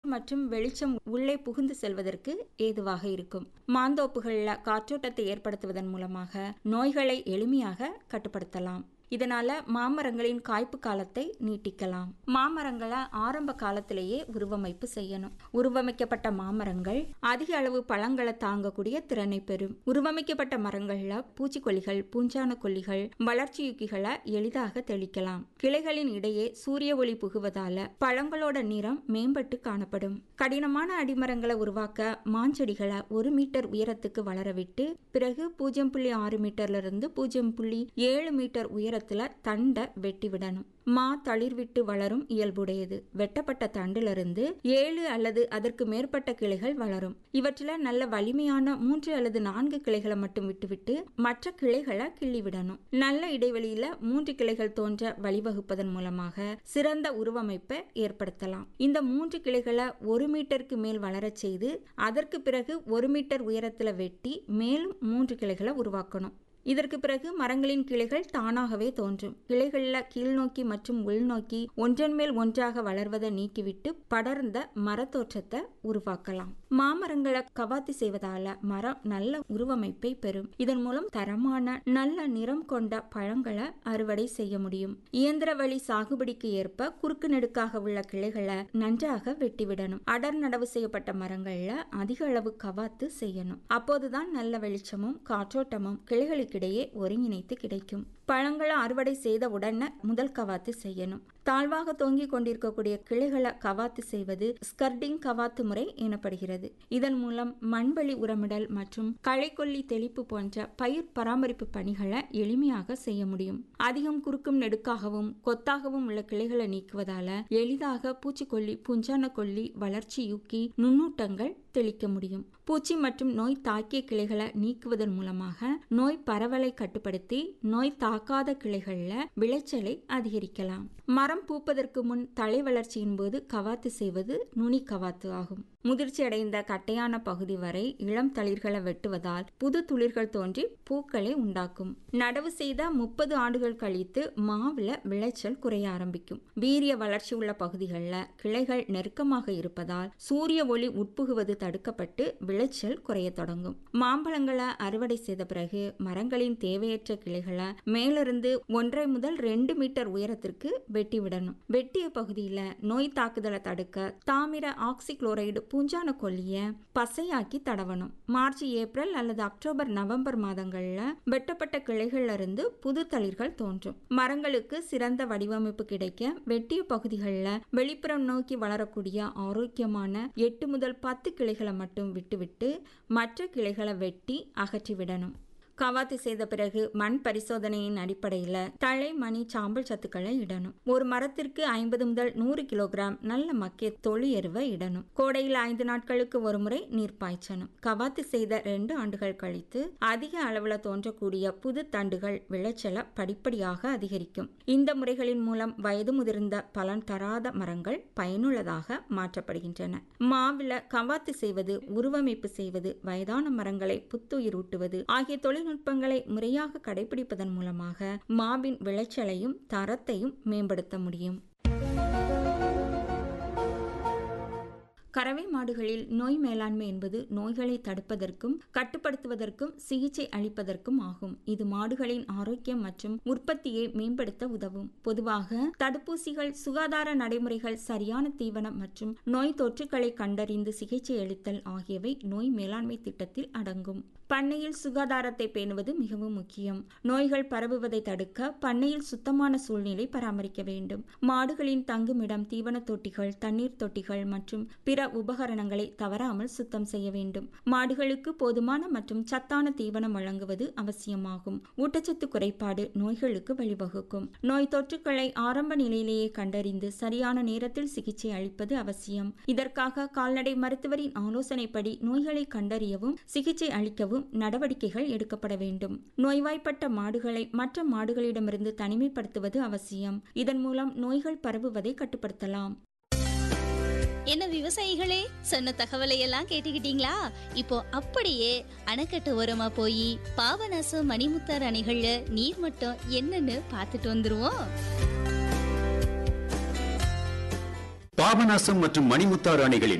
மற்றும் வெளிச்சம் உள்ளே புகுந்து செல்வதற்கு ஏதுவாக இருக்கும் மாந்தோப்புகளில் காற்றோட்டத்தை ஏற்படுத்துவதன் மூலமாக நோய்களை எளிமையாக கட்டுப்படுத்தலாம் இதனால மாமரங்களின் காய்ப்பு காலத்தை நீட்டிக்கலாம் மாமரங்களை ஆரம்ப காலத்திலேயே உருவமைப்பு செய்யணும் உருவமைக்கப்பட்ட மாமரங்கள் அதிக அளவு பழங்களை தாங்கக்கூடிய திறனை பெறும் உருவமைக்கப்பட்ட மரங்கள்ல பூச்சிக்கொல்லிகள் பூஞ்சான கொல்லிகள் வளர்ச்சியுக்கிகளை எளிதாக தெளிக்கலாம் கிளைகளின் இடையே சூரிய ஒளி புகுவதால பழங்களோட நிறம் மேம்பட்டு காணப்படும் கடினமான அடிமரங்களை உருவாக்க மாஞ்செடிகளை ஒரு மீட்டர் உயரத்துக்கு வளர விட்டு பிறகு பூஜ்ஜியம் புள்ளி ஆறு மீட்டர்ல இருந்து பூஜ்ஜியம் புள்ளி ஏழு மீட்டர் உயரத்துல தண்டை வெட்டி விடணும் மா தளிர்விட்டு வளரும் இயல்புடையது வெட்டப்பட்ட தண்டிலிருந்து ஏழு அல்லது அதற்கு மேற்பட்ட கிளைகள் வளரும் இவற்றில நல்ல வலிமையான மூன்று அல்லது நான்கு கிளைகளை மட்டும் விட்டுவிட்டு மற்ற கிளைகளை கிள்ளி விடணும் நல்ல இடைவெளியில மூன்று கிளைகள் தோன்ற வழிவகுப்பதன் மூலமாக சிறந்த உருவமைப்பை ஏற்படுத்தலாம் இந்த மூன்று கிளைகளை ஒரு மீட்டருக்கு மேல் வளரச் செய்து அதற்கு பிறகு ஒரு மீட்டர் உயரத்துல வெட்டி மேலும் மூன்று கிளைகளை உருவாக்கணும் இதற்கு பிறகு மரங்களின் கிளைகள் தானாகவே தோன்றும் கிளைகளில் கீழ்நோக்கி மற்றும் உள்நோக்கி ஒன்றன் மேல் ஒன்றாக வளர்வதை நீக்கிவிட்டு படர்ந்த மரத்தோற்றத்தை உருவாக்கலாம் மாமரங்களை கவாத்தி செய்வதால மரம் நல்ல உருவமைப்பை பெறும் இதன் மூலம் தரமான நல்ல நிறம் கொண்ட பழங்களை அறுவடை செய்ய முடியும் இயந்திர வழி சாகுபடிக்கு ஏற்ப குறுக்கு நெடுக்காக உள்ள கிளைகளை நன்றாக வெட்டிவிடணும் அடர் நடவு செய்யப்பட்ட மரங்கள்ல அதிக அளவு கவாத்து செய்யணும் அப்போதுதான் நல்ல வெளிச்சமும் காற்றோட்டமும் கிளைகளுக்கிடையே ஒருங்கிணைத்து கிடைக்கும் பழங்களை அறுவடை செய்த உடனே முதல் கவாத்து செய்யணும் தாழ்வாக தொங்கிக் கொண்டிருக்கக்கூடிய கிளைகளை கவாத்து செய்வது ஸ்கர்டிங் கவாத்து முறை எனப்படுகிறது இதன் மூலம் மண்வெளி உரமிடல் மற்றும் களைக்கொல்லி தெளிப்பு போன்ற பயிர் பராமரிப்பு பணிகளை எளிமையாக செய்ய முடியும் அதிகம் குறுக்கும் நெடுக்காகவும் கொத்தாகவும் உள்ள கிளைகளை நீக்குவதால எளிதாக பூச்சிக்கொல்லி புஞ்சான கொல்லி வளர்ச்சி யூக்கி நுண்ணூட்டங்கள் தெளிக்க முடியும் பூச்சி மற்றும் நோய் தாக்கிய கிளைகளை நீக்குவதன் மூலமாக நோய் பரவலை கட்டுப்படுத்தி நோய் தாக்காத கிளைகள்ல விளைச்சலை அதிகரிக்கலாம் மரம் பூப்பதற்கு முன் தலை வளர்ச்சியின் போது கவாத்து செய்வது நுனி கவாத்து ஆகும் முதிர்ச்சி அடைந்த கட்டையான பகுதி வரை இளம் தளிர்களை வெட்டுவதால் புது துளிர்கள் தோன்றி பூக்களை உண்டாக்கும் நடவு செய்த முப்பது ஆண்டுகள் கழித்து மாவுல விளைச்சல் குறைய ஆரம்பிக்கும் வீரிய வளர்ச்சி உள்ள பகுதிகளில் கிளைகள் நெருக்கமாக இருப்பதால் சூரிய ஒளி உட்புகுவது தடுக்கப்பட்டு விளைச்சல் குறைய தொடங்கும் மாம்பழங்களை அறுவடை செய்த பிறகு மரங்களின் தேவையற்ற கிளைகளை மேலிருந்து ஒன்றரை முதல் ரெண்டு மீட்டர் உயரத்திற்கு வெட்டி விடணும் வெட்டிய பகுதியில நோய் தாக்குதலை தடுக்க தாமிர ஆக்சிக்ளோரைடு பூஞ்சான கொல்லிய பசையாக்கி தடவணும் மார்ச் ஏப்ரல் அல்லது அக்டோபர் நவம்பர் மாதங்கள்ல வெட்டப்பட்ட கிளைகள்ல இருந்து புது தளிர்கள் தோன்றும் மரங்களுக்கு சிறந்த வடிவமைப்பு கிடைக்க வெட்டிய பகுதிகளில் வெளிப்புறம் நோக்கி வளரக்கூடிய ஆரோக்கியமான எட்டு முதல் பத்து கிளைகளை மட்டும் விட்டுவிட்டு மற்ற கிளைகளை வெட்டி அகற்றி விடணும் கவாத்து செய்த பிறகு மண் பரிசோதனையின் அடிப்படையில் தழை மணி சாம்பல் சத்துக்களை இடணும் ஒரு மரத்திற்கு ஐம்பது முதல் நூறு கிலோகிராம் நல்ல மக்கிய தொழு எருவை இடணும் கோடையில் ஐந்து நாட்களுக்கு ஒரு முறை நீர் பாய்ச்சணும் கவாத்து செய்த ரெண்டு ஆண்டுகள் கழித்து அதிக அளவில் தோன்றக்கூடிய புது தண்டுகள் விளைச்சலை படிப்படியாக அதிகரிக்கும் இந்த முறைகளின் மூலம் வயது முதிர்ந்த பலன் தராத மரங்கள் பயனுள்ளதாக மாற்றப்படுகின்றன மாவில கவாத்து செய்வது உருவமைப்பு செய்வது வயதான மரங்களை புத்துயிரூட்டுவது ஆகிய தொழில் தொழில்நுட்பங்களை முறையாக கடைபிடிப்பதன் மூலமாக மாவின் விளைச்சலையும் தரத்தையும் மேம்படுத்த முடியும் கறவை மாடுகளில் நோய் மேலாண்மை என்பது நோய்களை தடுப்பதற்கும் கட்டுப்படுத்துவதற்கும் சிகிச்சை அளிப்பதற்கும் ஆகும் இது மாடுகளின் ஆரோக்கியம் மற்றும் உற்பத்தியை மேம்படுத்த உதவும் பொதுவாக தடுப்பூசிகள் சுகாதார நடைமுறைகள் சரியான தீவனம் மற்றும் நோய் தொற்றுக்களை கண்டறிந்து சிகிச்சை அளித்தல் ஆகியவை நோய் மேலாண்மை திட்டத்தில் அடங்கும் பண்ணையில் சுகாதாரத்தை பேணுவது மிகவும் முக்கியம் நோய்கள் பரவுவதை தடுக்க பண்ணையில் சுத்தமான சூழ்நிலை பராமரிக்க வேண்டும் மாடுகளின் தங்குமிடம் தீவன தொட்டிகள் தண்ணீர் தொட்டிகள் மற்றும் பிற உபகரணங்களை தவறாமல் சுத்தம் செய்ய வேண்டும் மாடுகளுக்கு போதுமான மற்றும் சத்தான தீவனம் வழங்குவது அவசியமாகும் ஊட்டச்சத்து குறைபாடு நோய்களுக்கு வழிவகுக்கும் நோய் தொற்றுக்களை ஆரம்ப நிலையிலேயே கண்டறிந்து சரியான நேரத்தில் சிகிச்சை அளிப்பது அவசியம் இதற்காக கால்நடை மருத்துவரின் ஆலோசனைப்படி நோய்களை கண்டறியவும் சிகிச்சை அளிக்கவும் நடவடிக்கைகள் எடுக்கப்பட வேண்டும் நோய்வாய்ப்பட்ட மாடுகளை மற்ற மாடுகளிடமிருந்து தனிமைப்படுத்துவது அவசியம் இதன் மூலம் நோய்கள் பரவுவதை கட்டுப்படுத்தலாம் என்ன விவசாயிகளே சொன்ன தகவலை எல்லாம் கேட்டுக்கிட்டீங்களா இப்போ அப்படியே அணைக்கட்டு ஓரமா போய் பாபநாசம் மணிமுத்தார் அணைகள்ல நீர் மட்டம் என்னன்னு பார்த்துட்டு வந்துருவோம் பாபநாசம் மற்றும் மணிமுத்தாறு அணைகளின்